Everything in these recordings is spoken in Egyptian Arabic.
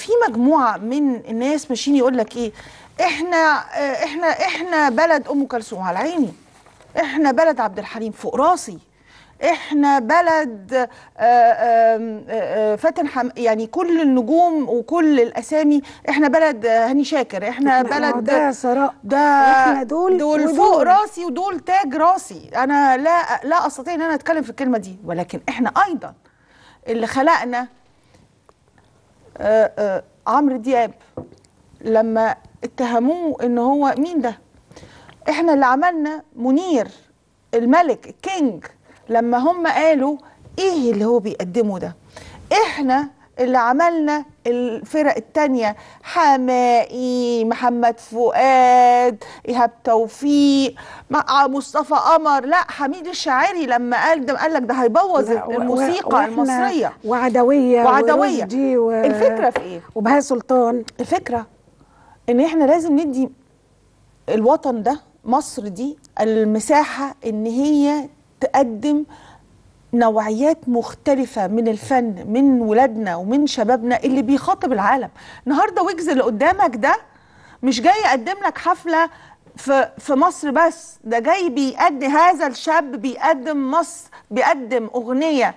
في مجموعه من الناس ماشيين يقول لك ايه احنا آه، احنا احنا بلد ام كلثوم على عيني احنا بلد عبد الحليم فوق راسي احنا بلد آه، آم، آه، آه، فاتن حم يعني كل النجوم وكل الاسامي احنا بلد آه، هاني شاكر احنا إحنا- بلد ده ثراء. ده إحنا دول دول ودول. فوق راسي ودول تاج راسي انا لا لا استطيع ان انا اتكلم في الكلمه دي ولكن احنا ايضا اللي خلقنا آه، آه، عمرو دياب لما اتهموه ان هو مين ده احنا اللي عملنا منير الملك الكينج لما هم قالوا ايه اللي هو بيقدمه ده احنا اللي عملنا الفرق التانية حمائي محمد فؤاد إيهاب توفيق مع مصطفى قمر لا حميد الشاعري لما قال ده قال لك ده هيبوظ لا، و- و- الموسيقى وإحنا المصرية وعدويه وعدوية. ورشدي و... الفكرة في ايه؟ وبهاء سلطان الفكرة ان احنا لازم ندي الوطن ده مصر دي المساحة ان هي تقدم نوعيات مختلفة من الفن من ولادنا ومن شبابنا اللي بيخاطب العالم النهاردة ويجز اللي قدامك ده مش جاي يقدم لك حفلة في في مصر بس ده جاي بيقدم هذا الشاب بيقدم مصر بيقدم أغنية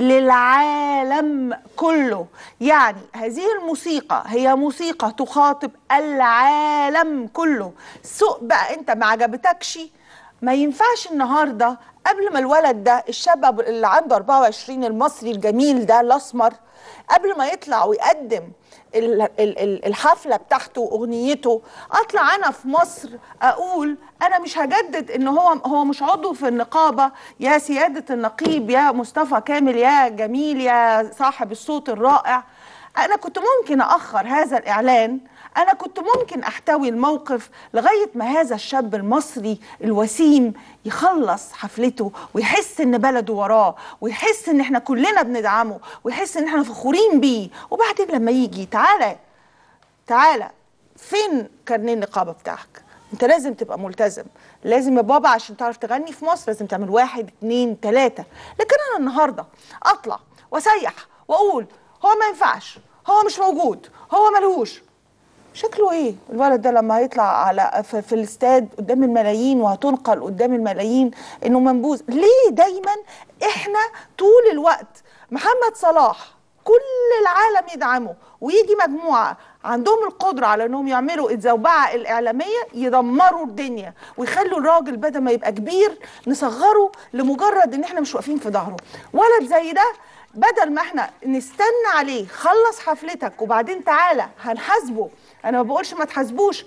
للعالم كله يعني هذه الموسيقى هي موسيقى تخاطب العالم كله سوق بقى انت ما عجبتكش ما ينفعش النهارده قبل ما الولد ده الشاب أبو- اللي عنده 24 المصري الجميل ده الاسمر قبل ما يطلع ويقدم ال- ال- ال- الحفله بتاعته واغنيته اطلع انا في مصر اقول انا مش هجدد ان هو هو مش عضو في النقابه يا سياده النقيب يا مصطفى كامل يا جميل يا صاحب الصوت الرائع انا كنت ممكن اخر هذا الاعلان انا كنت ممكن احتوي الموقف لغايه ما هذا الشاب المصري الوسيم يخلص حفلته ويحس ان بلده وراه ويحس ان احنا كلنا بندعمه ويحس ان احنا فخورين بيه وبعدين لما يجي تعالى تعالى فين كارنيه النقابه بتاعك انت لازم تبقى ملتزم لازم يا بابا عشان تعرف تغني في مصر لازم تعمل واحد اتنين تلاته لكن انا النهارده اطلع واسيح واقول هو ما ينفعش هو مش موجود هو ملهوش شكله ايه الولد ده لما هيطلع على في, في الاستاد قدام الملايين وهتنقل قدام الملايين انه منبوذ ليه دايما احنا طول الوقت محمد صلاح كل العالم يدعمه ويجي مجموعه عندهم القدره على انهم يعملوا الزوبعه الاعلاميه يدمروا الدنيا ويخلوا الراجل بدل ما يبقى كبير نصغره لمجرد ان احنا مش واقفين في ظهره ولد زي ده بدل ما احنا نستنى عليه خلص حفلتك وبعدين تعالى هنحاسبه انا ما بقولش ما تحاسبوش